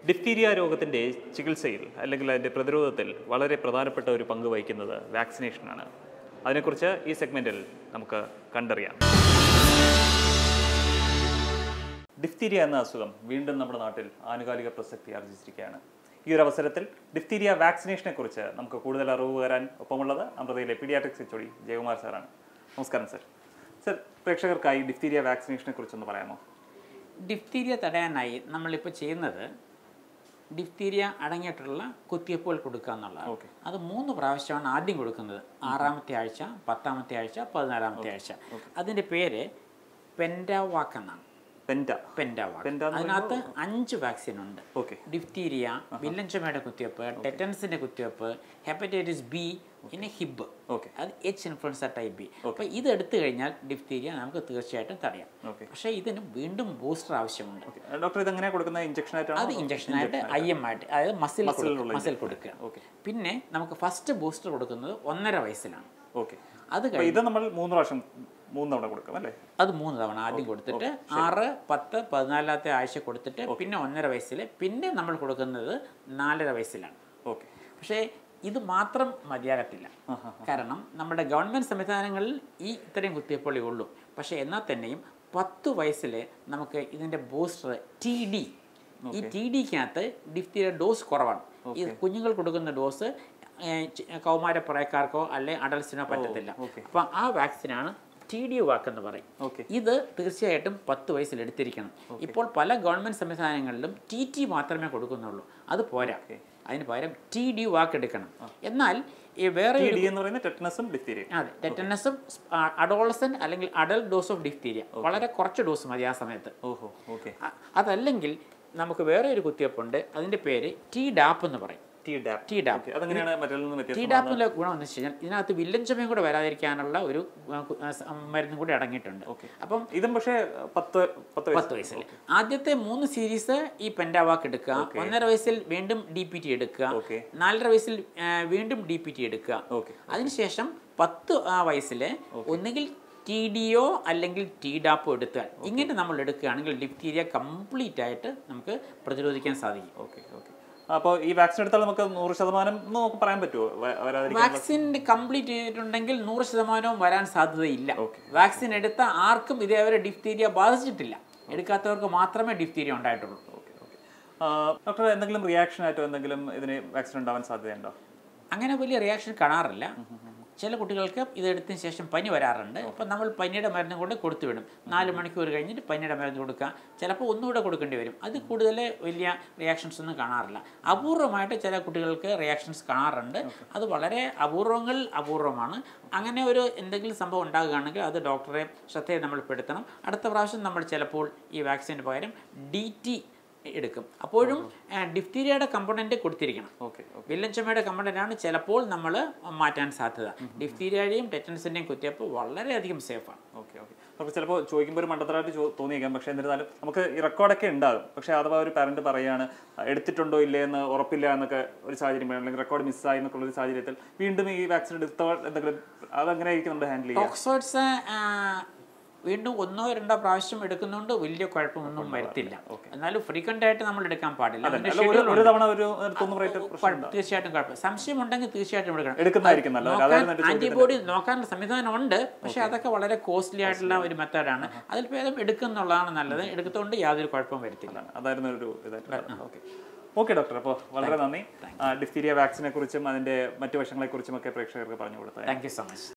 Diphtheria രോഗത്തിൻ്റെ ചികിത്സയിൽ അല്ലെങ്കിൽ അതിൻ്റെ പ്രതിരോധത്തിൽ വളരെ പ്രധാനപ്പെട്ട ഒരു പങ്ക് വഹിക്കുന്നത് വാക്സിനേഷനാണ് അതിനെക്കുറിച്ച് ഈ സെഗ്മെൻറ്റിൽ നമുക്ക് കണ്ടറിയാം ഡിഫ്തീരിയ എന്ന അസുഖം വീണ്ടും നമ്മുടെ നാട്ടിൽ ആനുകാലിക പ്രസക്തി ആർജിച്ചിരിക്കുകയാണ് ഈ ഒരു അവസരത്തിൽ ഡിഫ്തീരിയ വാക്സിനേഷനെ കുറിച്ച് നമുക്ക് കൂടുതൽ അറിവ് വരാൻ ഒപ്പമുള്ളത് അമൃതയിലെ പീഡിയാട്രിക്സ് എച്ച് ജയകുമാർ സാറാണ് നമസ്കാരം സർ സർ പ്രേക്ഷകർക്കായി ഡിഫ്തീരിയ വാക്സിനേഷനെ കുറിച്ചൊന്ന് പറയാമോ ഡിഫ്തീരിയ തടയാനായി നമ്മളിപ്പോൾ ചെയ്യുന്നത് ഡിഫ്തീരിയ അടങ്ങിയിട്ടുള്ള കുത്തിവയ്പ്പുകൾ കൊടുക്കുക എന്നുള്ളതാണ് ഓക്കെ അത് മൂന്ന് പ്രാവശ്യമാണ് ആദ്യം കൊടുക്കുന്നത് ആറാമത്തെ ആഴ്ച പത്താമത്തെ ആഴ്ച പതിനാലാമത്തെ ആഴ്ച അതിൻ്റെ പേര് പെൻറ്റാവാക്ക് എന്നാണ് പെൻറ്റ പെൻറ്റാവാക്ക് പെൻറ്റ എന്ന് അതിനകത്ത് അഞ്ച് വാക്സിൻ ഉണ്ട് ഓക്കെ ഡിഫ്തീരിയ വില്ലൻ ചുമയുടെ കുത്തിവയ്പ്പ് ടെറ്റൻസിൻ്റെ കുത്തിവയ്പ്പ് ഹെപ്പറ്റൈറ്റിസ് ബി പിന്നെ ഹിബ് ഓക്കെ അത് എച്ച് ഇൻഫ്ലുവൻസ ടൈപ്പ് ബി അപ്പോൾ ഇത് എടുത്തു കഴിഞ്ഞാൽ ഡിഫ്തീരിയ നമുക്ക് തീർച്ചയായിട്ടും തടയാം ഓക്കെ പക്ഷേ ഇതിന് വീണ്ടും ബൂസ്റ്റർ ആവശ്യമുണ്ട് ഡോക്ടർ ഇത് എങ്ങനെയാ കൊടുക്കുന്നത് ഇഞ്ചക്ഷൻ അത് ആയിട്ടാണോ ഇഞ്ചക്ഷനായിട്ട് ഐ എം ആയിട്ട് അതായത് മസിൽ മസിലിനുള്ള മസിൽ കൊടുക്കുക ഓക്കെ പിന്നെ നമുക്ക് ഫസ്റ്റ് ബൂസ്റ്റർ കൊടുക്കുന്നത് ഒന്നര വയസ്സിലാണ് ഓക്കെ അത് അപ്പൊ ഇത് നമ്മൾ മൂന്ന് പ്രാവശ്യം മൂന്ന് തവണ കൊടുക്കും അല്ലേ അത് മൂന്ന് തവണ ആദ്യം കൊടുത്തിട്ട് ആറ് പത്ത് പതിനാലാമത്തെ ആഴ്ച കൊടുത്തിട്ട് പിന്നെ ഒന്നര വയസ്സിൽ പിന്നെ നമ്മൾ കൊടുക്കുന്നത് നാലര വയസ്സിലാണ് ഓക്കെ പക്ഷേ ഇത് മാത്രം മതിയാകത്തില്ല കാരണം നമ്മുടെ ഗവൺമെൻറ് സംവിധാനങ്ങളിൽ ഈ ഇത്രയും കുത്തിവയ്പ്പുകളേ ഉള്ളൂ പക്ഷേ എന്നാൽ തന്നെയും പത്ത് വയസ്സിൽ നമുക്ക് ഇതിൻ്റെ ബൂസ്റ്റർ ടി ഡി ഈ ടി ഡിക്കകത്ത് ഡിഫ്തീരിയ ഡോസ് കുറവാണ് ഈ കുഞ്ഞുങ്ങൾ കൊടുക്കുന്ന ഡോസ് കൗമാരപ്രായക്കാർക്കോ അല്ലെ അഡൽസിനോ പറ്റത്തില്ല ഓക്കെ. അപ്പം ആ വാക്സിനാണ് ടി ഡി വാക്ക് എന്ന് പറയും ഓക്കെ ഇത് തീർച്ചയായിട്ടും പത്ത് വയസ്സിൽ എടുത്തിരിക്കണം ഇപ്പോൾ പല ഗവൺമെൻറ് സംവിധാനങ്ങളിലും ടി ടി മാത്രമേ കൊടുക്കുന്നുള്ളൂ അത് പോരാ അതിന് പകരം ടി ഡി വാക്ക് എടുക്കണം എന്നാൽ ഈ വേറെ ടി ഒരു- ഡി എന്ന് പറയുന്നത് ടെറ്റനസും ഡിഫ്തീരിയയും അതെ ടെറ്റനസും അഡോളസൻ അല്ലെങ്കിൽ അഡൽട്ട് ഡോസ് ഓഫ് ഡിഫ്തീരിയ വളരെ കുറച്ച് ഡോസ് മതി ആ സമയത്ത് ഓഹോ ഓക്കെ അ- അതല്ലെങ്കിൽ നമുക്ക് വേറെ ഒരു കുത്തിവയ്പ്പുണ്ട് അതിൻ്റെ പേര് ടി ഡാപ്പ് എന്ന് പറയും Tdap Tdap okay അതെങ്ങനെയാണ് മറ്റേ നിന്ന് ടി വ്യത്യാസം ഡാപ്പിൻ്റെ ഗുണം എന്ന് വെച്ച് കഴിഞ്ഞാൽ ഇതിനകത്ത് വില്ലൻ ചുമയും കൂടെ വരാതിരിക്കാനുള്ള ഒരു ആ, കു- ആ, സ- മരുന്നും കൂടി അടങ്ങിയിട്ടുണ്ട് ഓക്കെ അപ്പം ഇതും പക്ഷേ പത്ത് പത്ത് വയസ്സ് പത്ത് വയസ്സിൽ ആദ്യത്തെ മൂന്ന് സീരീസ് ഈ പെൻഡാവാക്ക് എടുക്കുക ഒന്നര വയസ്സിൽ വീണ്ടും ഡി പി ടി എടുക്കുക ഓക്കെ നാലര വയസ്സിൽ ആ, വീണ്ടും ഡി പി ടി എടുക്കുക ഓക്കെ അതിനുശേഷം പത്ത് ആ വയസ്സിൽ ഒന്നുകിൽ ടി ഡിയോ അല്ലെങ്കിൽ ടി ഡാപ്പോ എടുത്താൽ ഇങ്ങനെ നമ്മൾ എടുക്കുകയാണെങ്കിൽ ഡിപ്തീരിയ കംപ്ലീറ്റ് ആയിട്ട് നമുക്ക് പ്രതിരോധിക്കാൻ സാധിക്കും ഓക്കെ ഓക്കെ അപ്പോൾ ഈ വാക്സിൻ എടുത്താൽ നമുക്ക് നൂറ് ശതമാനം എന്ന് നമുക്ക് പറയാൻ പറ്റുമോ വ- വരാതിരിക്കാൻ വാക്സിൻ കംപ്ലീറ്റ് ചെയ്തിട്ടുണ്ടെങ്കിൽ നൂറ് ശതമാനവും വരാൻ സാധ്യതയില്ല ഓക്കെ. വാക്സിൻ എടുത്ത ആർക്കും ഇതേവരെ ഡിപ്തീരിയ ബാധിച്ചിട്ടില്ല എടുക്കാത്തവർക്ക് മാത്രമേ ഡിപ്തീരിയ ഉണ്ടായിട്ടുള്ളൂ ഓക്കെ ഓക്കെ ഡോക്ടർ എന്തെങ്കിലും റിയാക്ഷൻ ആയിട്ടോ എന്തെങ്കിലും ഇതിന് വാക്സിൻ ഉണ്ടാവാൻ സാധ്യതയുണ്ടോ അങ്ങനെ വലിയ റിയാക്ഷൻ കാണാറില്ല ചില കുട്ടികൾക്ക് ഇതെടുത്തതിന് ശേഷം പനി വരാറുണ്ട് അപ്പം നമ്മൾ പനിയുടെ മരുന്നും കൂടെ കൊടുത്തു വിടും നാല് മണിക്കൂർ കഴിഞ്ഞിട്ട് പനിയുടെ മരുന്ന് കൊടുക്കുക ചിലപ്പോൾ ഒന്നുകൂടെ കൊടുക്കേണ്ടി വരും അത് കൂടുതൽ വലിയ റിയാക്ഷൻസ് ഒന്നും കാണാറില്ല അപൂർവമായിട്ട് ചില കുട്ടികൾക്ക് റിയാക്ഷൻസ് കാണാറുണ്ട് അത് വളരെ അപൂർവങ്ങളിൽ അപൂർവമാണ് അങ്ങനെ ഒരു എന്തെങ്കിലും സംഭവം ഉണ്ടാകുകയാണെങ്കിൽ അത് ഡോക്ടറെ ശ്രദ്ധയെ നമ്മൾ പെടുത്തണം അടുത്ത പ്രാവശ്യം നമ്മൾ ചിലപ്പോൾ ഈ വാക്സിന് പകരം ഡി ടി എടുക്കും അപ്പോഴും ഡിഫ്തീരിയയുടെ കമ്പണൻറ്റ് കൊടുത്തിരിക്കണം ഓക്കെ ഓക്കെ വില്ലൻ ചുമയുടെ കമ്പണൻ്റാണ് ചിലപ്പോൾ നമ്മൾ മാറ്റാൻ സാധ്യത ഡിഫ്തീരിയയുടെയും ടെറ്റൻസിൻ്റെയും കുത്തിവയ്പ്പ് വളരെയധികം സേഫാണ് ഓക്കെ ഓക്കെ നമുക്ക് ചിലപ്പോൾ ചോദിക്കുമ്പോൾ ഒരു മണ്ടത്തരമായിട്ട് ചോ- തോന്നിയേക്കാം പക്ഷേ എന്നിരുന്നാലും നമുക്ക് ഈ റെക്കോർഡൊക്കെ ഉണ്ടാകും പക്ഷേ അഥവാ ഒരു പാരന്റ് പറയാണ് എടുത്തിട്ടുണ്ടോ ഇല്ലേ എന്ന് ഉറപ്പില്ല എന്നൊക്കെ ഒരു സാഹചര്യം വരും, അല്ലെങ്കിൽ റെക്കോർഡ് മിസ്സായി എന്നൊക്കെ ഒരു സാഹചര്യത്തിൽ വീണ്ടും ഈ വാക്സിൻ എടുത്തവർ എന്തെങ്കിലും അതെങ്ങനെയായിരിക്കും നമ്മൾ ഹാൻഡിൽ ചെയ്യുക ഓക്സ്ഫോർഡ്സ് വീണ്ടും ഒന്നോ രണ്ടോ പ്രാവശ്യം എടുക്കുന്നതുകൊണ്ട് വലിയ കുഴപ്പമൊന്നും വരത്തില്ല എന്നാലും ഫ്രീക്വൻ്റ് ആയിട്ട് നമ്മൾ എടുക്കാൻ പാടില്ല അതിന്റെ അല്ല ഒരു ഒരു തവണ ഒരു നിർത്തുന്ന റേറ്റ് കുഴപ്പം- തീർച്ചയായിട്ടും കുഴപ്പം സംശയം ഉണ്ടെങ്കിൽ തീർച്ചയായിട്ടും എടുക്കണം എടുക്കുന്നതായിരിക്കും നല്ലത് അതായത് എൻ്റെ ആന്റിബോഡി നോക്കാനുള്ള സംവിധാനം ഉണ്ട് പക്ഷെ അതൊക്കെ വളരെ കോസ്റ്റ്ലി ആയിട്ടുള്ള ഒരു മെത്തേഡാണ് അതിൽ ഭേദം എടുക്കുന്നുള്ളതാണ് നല്ലത് എടുക്കുന്നതുകൊണ്ട് യാതൊരു കുഴപ്പവും വരത്തില്ല ചോദ്യം അതായിരുന്നു ഒരു ഇതായിട്ട് ഓക്കെ ഓക്കെ ഡോക്ടർ അപ്പോൾ വളരെ നന്ദി ഡിഫ്തീരിയ വാക്സിനെ കുറിച്ചും അതിന്റെ മറ്റു വശങ്ങളെ കുറിച്ചും ഒക്കെ പ്രേക്ഷകർക്ക് പറഞ്ഞു കൊടുത്തത് താങ്ക് യു സോ മച്ച്